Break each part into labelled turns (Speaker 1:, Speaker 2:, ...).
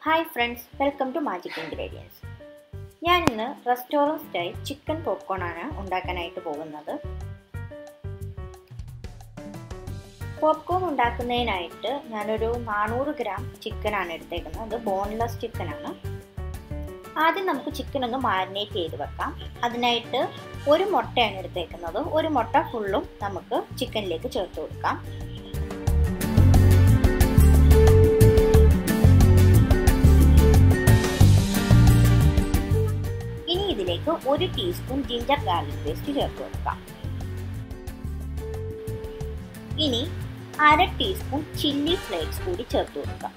Speaker 1: hi friends welcome to magic ingredients ഞാൻ ഇന്ന് restaurant style chicken popcorn ആണ് ഉണ്ടാക്കാനായിട്ട് പോകുന്നത് പോപ്കോൺ ഉണ്ടാക്കുന്നതിനായിട്ട് ഞാനൊരു നാനൂറ് ഗ്രാം ചിക്കനാണ് എടുത്തേക്കുന്നത് അത് ബോൺലെസ് ചിക്കനാണ് ആദ്യം നമുക്ക് ചിക്കൻ ഒന്ന് മാരിനേറ്റ് ചെയ്ത് വെക്കാം അതിനായിട്ട് ഒരു മുട്ടയാണ് എടുത്തേക്കുന്നത് ഒരു മുട്ട ഫുള്ളും നമുക്ക് ചിക്കനിലേക്ക് ചേർത്ത് കൊടുക്കാം ഇനി ഇതിലേക്ക് ഒരു ടീസ്പൂൺ ജിഞ്ചർ ഗാർലിക് പേസ്റ്റ് ചേർത്ത് കൊടുക്കാം ഇനി അര ടീസ്പൂൺ ചില്ലി ഫ്ലേക്സ് കൂടി ചേർത്ത് കൊടുക്കാം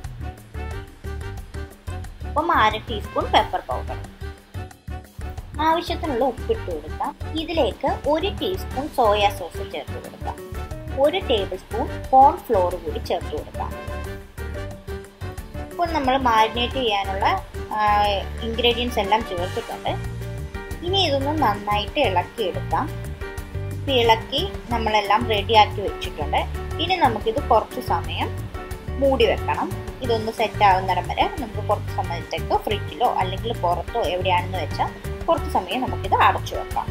Speaker 1: ഒപ്പം അര ടീസ്പൂൺ പെപ്പർ പൗഡർ ആവശ്യത്തിനുള്ള ഉപ്പിട്ട് കൊടുക്കാം ഇതിലേക്ക് ഒരു ടീസ്പൂൺ സോയ സോസ് ചേർത്ത് കൊടുക്കാം ഒരു ടേബിൾ സ്പൂൺ കോൺ ഫ്ലോർ കൂടി ചേർത്ത് കൊടുക്കാം ഇപ്പോൾ നമ്മൾ മാരിനേറ്റ് ചെയ്യാനുള്ള ഇൻഗ്രീഡിയൻസ് എല്ലാം ചേർത്തിട്ടുണ്ട് ഇനി ഇതൊന്ന് നന്നായിട്ട് ഇളക്കിയെടുക്കാം ഇപ്പം ഇളക്കി നമ്മളെല്ലാം റെഡിയാക്കി വെച്ചിട്ടുണ്ട് ഇനി നമുക്കിത് കുറച്ച് സമയം മൂടി വെക്കണം ഇതൊന്ന് സെറ്റ് ആകുന്നിടം വരെ നമുക്ക് കുറച്ച് സമയത്തേക്ക് ഫ്രിഡ്ജിലോ അല്ലെങ്കിൽ പുറത്തോ എവിടെയാണെന്ന് വെച്ചാൽ കുറച്ച് സമയം നമുക്കിത് അടച്ചു വെക്കാം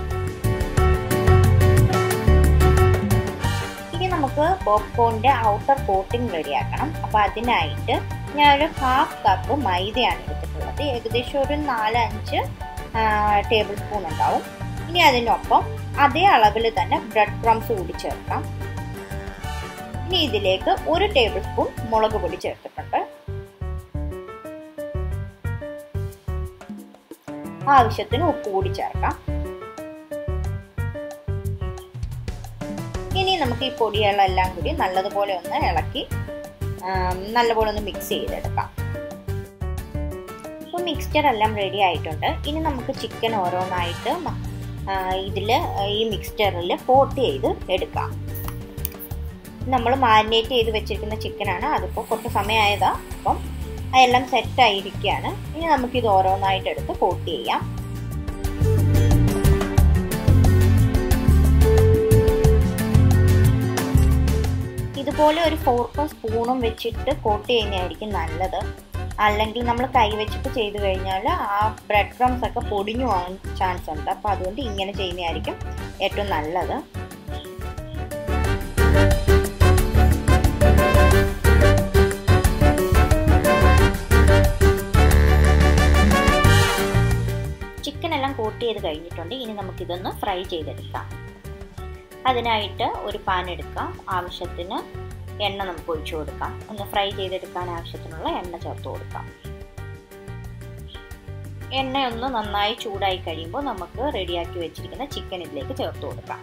Speaker 1: ഇനി നമുക്ക് പോപ്കോണിന്റെ ഔട്ടർ കോട്ടിംഗ് റെഡിയാക്കണം അപ്പോൾ അതിനായിട്ട് ഞാനൊരു ഹാഫ് കപ്പ് മൈദയാണ് എടുത്തിട്ടുള്ളത് ഏകദേശം ഒരു നാലഞ്ച് ടേബിൾ സ്പൂൺ ഉണ്ടാവും ഇനി അതിനൊപ്പം അതേ അളവിൽ തന്നെ ബ്രെഡ് ക്രംസ് കൂടി ചേർക്കാം ഇനി ഇതിലേക്ക് ഒരു ടേബിൾ സ്പൂൺ മുളക് പൊടി ചേർത്തിട്ടുണ്ട് ആവശ്യത്തിന് ഉപ്പ് കൂടി ചേർക്കാം ഇനി നമുക്ക് ഈ പൊടികളെല്ലാം കൂടി നല്ലതുപോലെ ഒന്ന് ഇളക്കി നല്ലപോലെ ഒന്ന് മിക്സ് ചെയ്തെടുക്കാം അപ്പോൾ മിക്സ്ചർ എല്ലാം റെഡി ആയിട്ടുണ്ട് ഇനി നമുക്ക് ചിക്കൻ ഓരോന്നായിട്ട് ഇതിൽ ഈ മിക്സ്ചറിൽ കോട്ട് ചെയ്ത് എടുക്കാം നമ്മൾ മാരിനേറ്റ് ചെയ്ത് വെച്ചിരിക്കുന്ന ചിക്കനാണ് അതിപ്പോൾ കുറച്ച് സമയമായതാ അപ്പം അതെല്ലാം സെറ്റ് ആയിരിക്കുകയാണ് ഇനി നമുക്കിത് ഓരോന്നായിട്ട് എടുത്ത് കോട്ട് ചെയ്യാം ഇതുപോലെ ഒരു ഫോർക്കും സ്പൂണും വെച്ചിട്ട് കോട്ട് ചെയ്യുന്നതായിരിക്കും നല്ലത് അല്ലെങ്കിൽ നമ്മൾ കൈ വെച്ചിട്ട് ചെയ്തു കഴിഞ്ഞാൽ ആ ബ്രെഡ് ക്രംസ് ഒക്കെ പൊടിഞ്ഞു പോകാൻ ചാൻസ് ഉണ്ട് അപ്പോൾ അതുകൊണ്ട് ഇങ്ങനെ ചെയ്യുന്നതായിരിക്കും ഏറ്റവും നല്ലത് ചിക്കൻ എല്ലാം കോട്ട് ചെയ്ത് കഴിഞ്ഞിട്ടുണ്ട് ഇനി നമുക്കിതൊന്ന് ഫ്രൈ ചെയ്തെടുക്കാം അതിനായിട്ട് ഒരു പാൻ എടുക്കാം ആവശ്യത്തിന് എണ്ണ നമുക്ക് ഒഴിച്ചു കൊടുക്കാം ഒന്ന് ഫ്രൈ ചെയ്തെടുക്കാൻ ആവശ്യത്തിനുള്ള എണ്ണ ചേർത്ത് കൊടുക്കാം എണ്ണ ഒന്ന് നന്നായി ചൂടായി കഴിയുമ്പോൾ നമുക്ക് റെഡിയാക്കി വെച്ചിരിക്കുന്ന ചിക്കൻ ഇതിലേക്ക് ചേർത്ത് കൊടുക്കാം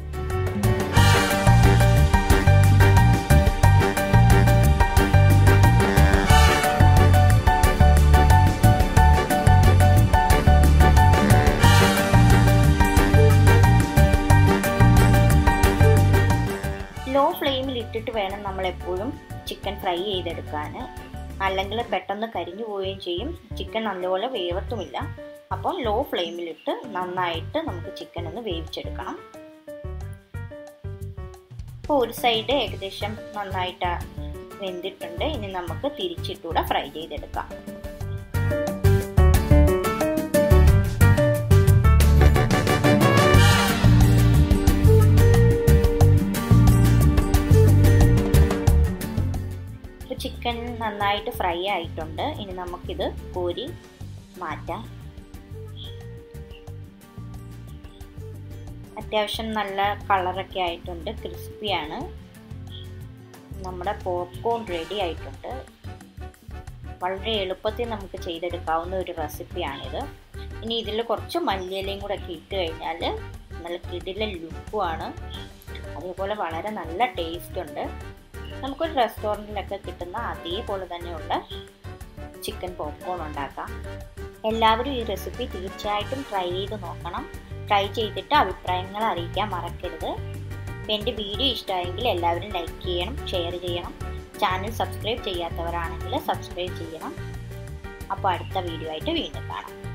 Speaker 1: ലോ ഫ്ലെയിമിൽ ഇട്ടിട്ട് വേണം നമ്മൾ എപ്പോഴും ചിക്കൻ ഫ്രൈ ചെയ്തെടുക്കാൻ അല്ലെങ്കിൽ പെട്ടെന്ന് കരിഞ്ഞു പോവുകയും ചെയ്യും ചിക്കൻ നല്ലപോലെ വേവത്തുമില്ല അപ്പം ലോ ഫ്ലെയിമിലിട്ട് നന്നായിട്ട് നമുക്ക് ചിക്കൻ ഒന്ന് വേവിച്ചെടുക്കണം ഇപ്പോൾ ഒരു സൈഡ് ഏകദേശം നന്നായിട്ട് വെന്തിട്ടുണ്ട് ഇനി നമുക്ക് തിരിച്ചിട്ടൂടെ ഫ്രൈ ചെയ്തെടുക്കാം ചിക്കൻ നന്നായിട്ട് ഫ്രൈ ആയിട്ടുണ്ട് ഇനി നമുക്കിത് കോരി മാറ്റാം അത്യാവശ്യം നല്ല കളറൊക്കെ ആയിട്ടുണ്ട് ക്രിസ്പിയാണ് നമ്മുടെ പോപ്കോൺ റെഡി ആയിട്ടുണ്ട് വളരെ എളുപ്പത്തിൽ നമുക്ക് ചെയ്തെടുക്കാവുന്ന ഒരു റെസിപ്പിയാണിത് ഇനി ഇതിൽ കുറച്ച് മല്ലിയിലയും കൂടെ ഒക്കെ ഇട്ട് കഴിഞ്ഞാൽ നല്ല കിടില ലുക്കുമാണ് അതേപോലെ വളരെ നല്ല ടേസ്റ്റ് ഉണ്ട് നമുക്കൊരു റെസ്റ്റോറൻറ്റിലൊക്കെ കിട്ടുന്ന അതേപോലെ തന്നെയുള്ള ചിക്കൻ പോപ്കോൺ ഉണ്ടാക്കാം എല്ലാവരും ഈ റെസിപ്പി തീർച്ചയായിട്ടും ട്രൈ ചെയ്ത് നോക്കണം ട്രൈ ചെയ്തിട്ട് അഭിപ്രായങ്ങൾ അറിയിക്കാൻ മറക്കരുത് എൻ്റെ വീഡിയോ ഇഷ്ടമായെങ്കിൽ എല്ലാവരും ലൈക്ക് ചെയ്യണം ഷെയർ ചെയ്യണം ചാനൽ സബ്സ്ക്രൈബ് ചെയ്യാത്തവരാണെങ്കിൽ സബ്സ്ക്രൈബ് ചെയ്യണം അപ്പോൾ അടുത്ത വീഡിയോ ആയിട്ട് വീണ്ടും കാണാം